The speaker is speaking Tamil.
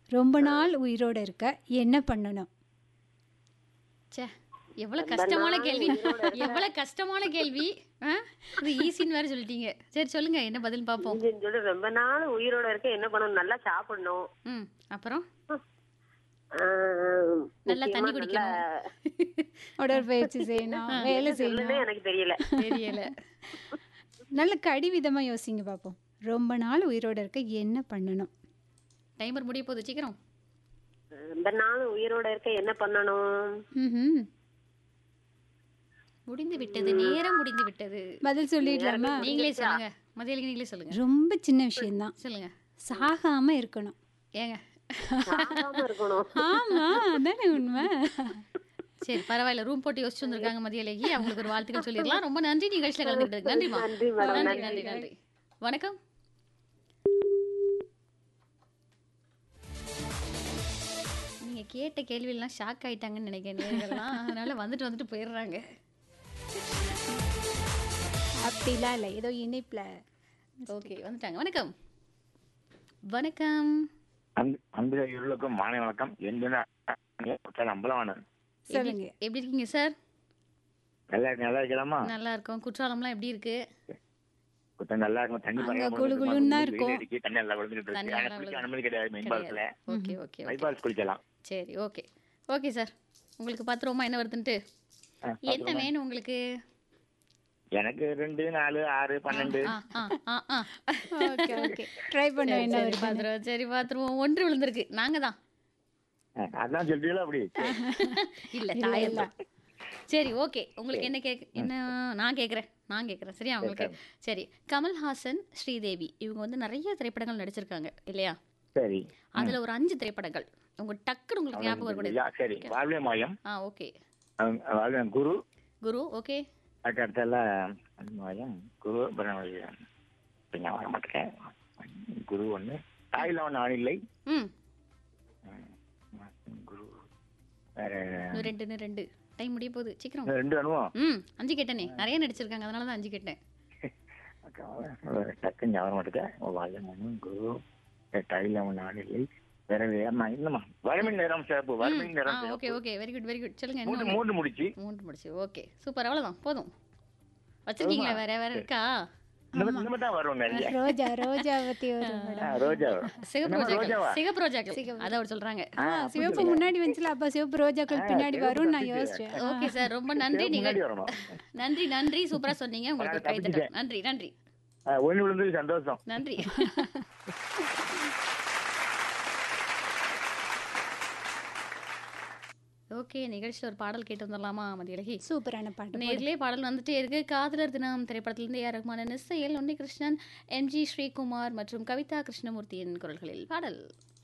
ரொம்ப நாள் உயிரோட இருக்க என்ன பண்ணணும் ச்சே எவ்வளவு கஷ்டமான கேள்வி எவ்வளவு கஷ்டமான கேள்வி ஆ? இது ஈஸின்னு வேற சொல்லிட்டீங்க சரி சொல்லுங்க என்ன பதில் பார்ப்போம் இஞ்சின்னு சொல்லி ரொம்ப நாள் உயிரோட இருக்க என்ன பண்ணணும் நல்லா சாப்பிடணும் ம் அப்புறம் ஆஹ், நல்லா தண்ணி முக்கியமா குடிக்கணும் உடற்பயிற்சி செய்யணும் வேலை சொல்லுன்னே செய்யணும் எனக்கு தெரியல தெரியல நல்ல கடிவிதமா யோசிங்க பார்ப்போம் ரொம்ப நாள் உயிரோட இருக்க என்ன பண்ணணும் டைமர் முடிய போகுது சீக்கிரம் ரொம்ப நாள் உயிரோட இருக்க என்ன பண்ணணும் ம்ஹும். முடிந்து விட்டது நேரம் முடிந்து விட்டது பதில் சொல்லிடலாமா நீங்களே சொல்லுங்க மதியாளிக்கு நீங்களே சொல்லுங்க ரொம்ப சின்ன விஷயம்தான் சொல்லுங்க சாகாம இருக்கணும் ஏங்க சாகாம இருக்கணும் ஆமா அதானே உண்மை சரி பரவாயில்ல ரூம் போட்டு யோசிச்சு வந்திருக்காங்க மதியாளிக்கு அவங்களுக்கு ஒரு வாழ்த்துக்கள் சொல்லிடலாம் ரொம்ப நன்றி நிகழ்ச்சியில் கலந்துக்கிட்டதுக்கு நன்றிமா நன்றி மேடம் நன்றி நன்றி நன்றி வணக்கம் நீங்க கேட்ட கேள்வியெல்லாம் ஷாக் ஆயிட்டாங்கன்னு நினைக்கிறேன் நேர்கள்லாம் அதனால வந்துட்டு வந்துட்டு போயிடுறாங்க அப்படிலாம் இல்லை ஏதோ இணைப்புல ஓகே வந்துட்டாங்க வணக்கம் வணக்கம் அன்பு அன்பு இருளுக்கும் மாலை வணக்கம் எந்த அம்பலவாணன் சொல்லுங்க எப்படி இருக்கீங்க சார் நல்லா இருக்கு நல்லா இருக்கலாமா நல்லா இருக்கோம் குற்றாலம்லாம் எப்படி இருக்கு கொஞ்சம் நல்லா இருக்கும் தண்ணி அங்க பரவாயில்ல குளு குளுன்னு தான் வெயில் இருக்கும். அடிக்கி, தண்ணி நல்லா விழுந்துட்டு தண்ணி இருக்கு ஆனா நல்லா குளிக்க விழுது. அனுமதி கிடையாது மெயின் பாலத்துல ஓகே ஓகே ஓகே மைபால்ஸ் குளிக்கலாம் சரி ஓகே ஓகே சார் உங்களுக்கு பத்து ரூபா என்ன வருதுன்ட்டு ஆ, என்ன வேணும் உங்களுக்கு எனக்கு ரெண்டு நாலு ஆறு பன்னெண்டு ஆ ஆ ஆ ஆ ஓகே ஓகே ட்ரை பண்ண சரி, என்ன சரி வருது பாத்துருவோம் சரி பாத்துருவோம் ஒன்று விழுந்திருக்கு நாங்க தான் ஆ, அதான் சொல்றீங்களா அப்படி இல்ல தாயம் தான் சரி ஓகே உங்களுக்கு என்ன கேக் என்ன நான் கேட்குறேன் நான் கேட்குறேன் சரியா உங்களுக்கு சரி கமல்ஹாசன் ஸ்ரீதேவி இவங்க வந்து நிறைய திரைப்படங்கள் நடிச்சிருக்காங்க இல்லையா சரி அதுல ஒரு அஞ்சு திரைப்படங்கள் உங்க டக்குன்னு உங்களுக்கு ஞாபகம் வரக்கூடாது யா, சரி வாழ்வே மாயம் ஆ ஓகே அஹ், வாழ்வே குரு குரு ஓகே அதுக்கு அடுத்தெல்லாம் மாயம் குரு அப்புறம் இப்ப நான் வர மாட்டேன் குரு ஒண்ணு தாயில ஒன்று ஆணில்லை ம் குரு வேற இன்னும் ரெண்டு இன்னும் ரெண்டு டைம் முடிய போகுது சீக்கிரம் ரெண்டு அனுபவம் ம் அஞ்சு கேட்டனே நிறைய நடிச்சிருக்காங்க அதனால தான் அஞ்சு கேட்டேன் டக்கு ஞாபகம் மாட்டேங்க வாழ்க்கை குரு டைல நாளில்லை வேற வேறமா இல்லம்மா வறுமையின் நேரம் சிறப்பு வறுமையின் ஆ நேரம் ஓகே சிறப்பு okay very good very good சொல்லுங்க மூன்று இன்னும் மூன்று முடிச்சு மூன்று முடிச்சு ஓகே சூப்பர் அவ்வளோதான் போதும் வச்சிருக்கீங்களா வேற வேற இருக்கா இந்த மாதிரி- இந்த மாதிரி தான் வரும் நிறைய ரோஜா ரோஜா பத்தி ஒரு ஆ, ரோஜா சிகப்பு என்னம்மா, ரோஜாக்கள் ரோஜாவா சிகப்பு ரோஜாக்கள் அதை அவர் சொல்றாங்க ஆ, சிவப்பு முன்னாடி வந்துச்சுல அப்ப சிவப்பு ரோஜாக்கள் பின்னாடி வரும் நான் யோசிச்சேன் ஓகே சார் ரொம்ப நன்றி நீங்க முன்னாடி வரணும் நன்றி நன்றி சூப்பரா சொன்னீங்க உங்களுக்கு ஒரு கைத்தட்டல் நன்றி நன்றி ஆ, ஒண்ணு விழுந்தது சந்தோஷம் நன்றி ஓகே நிகழ்ச்சியில் ஒரு பாடல் கேட்டு வந்துடலாமா மதியழகி சூப்பரான பாட்டு நேர்லயே பாடல் வந்துட்டே இருக்கு காதலர் தினம் திரைப்படத்திலிருந்து ஏ ரஹ்மானின் இசையில் உன்னி கிருஷ்ணன் எம்ஜி ஸ்ரீகுமார் மற்றும் கவிதா கிருஷ்ணமூர்த்தியின் குரல்களில் பாடல்